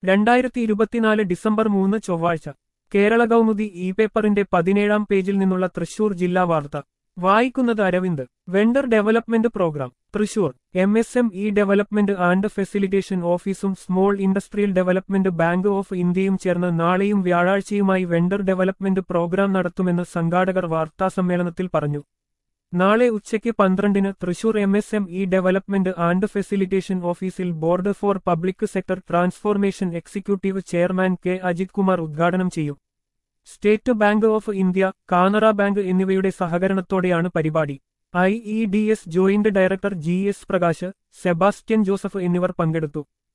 രണ്ടായിരത്തി ഇരുപത്തിനാല് ഡിസംബർ മൂന്ന് ചൊവ്വാഴ്ച കേരള കൗമുദി ഇ പേപ്പറിന്റെ പതിനേഴാം പേജിൽ നിന്നുള്ള തൃശൂർ ജില്ലാ വാർത്ത വായിക്കുന്നത് Aravind vendor development programme Thrissur M S M E development and facilitation ഓഫീസും small industrial development bank of ഇന്ത്യയും ചേർന്ന് നാളെയും വ്യാഴാഴ്ചയുമായി വെണ്ടർ ഡെവലപ്മെന്റ് പ്രോഗ്രാം നടത്തുമെന്ന് സംഘാടകർ വാർത്താസമ്മേളനത്തിൽ പറഞ്ഞു നാളെ ഉച്ചയ്ക്ക് പന്ത്രണ്ടിന് Thrissur M S M E development and facilitation ഓഫീസിൽ board for public sector transformation executive chairman K Ajith Kumar ഉദ്ഘാടനം ചെയ്യും state bank of India Canara bank എന്നിവയുടെ സഹകരണത്തോടെയാണ് പരിപാടി I E D S joint director G S Prakash Sebastian Joseph എന്നിവർ പങ്കെടുത്തു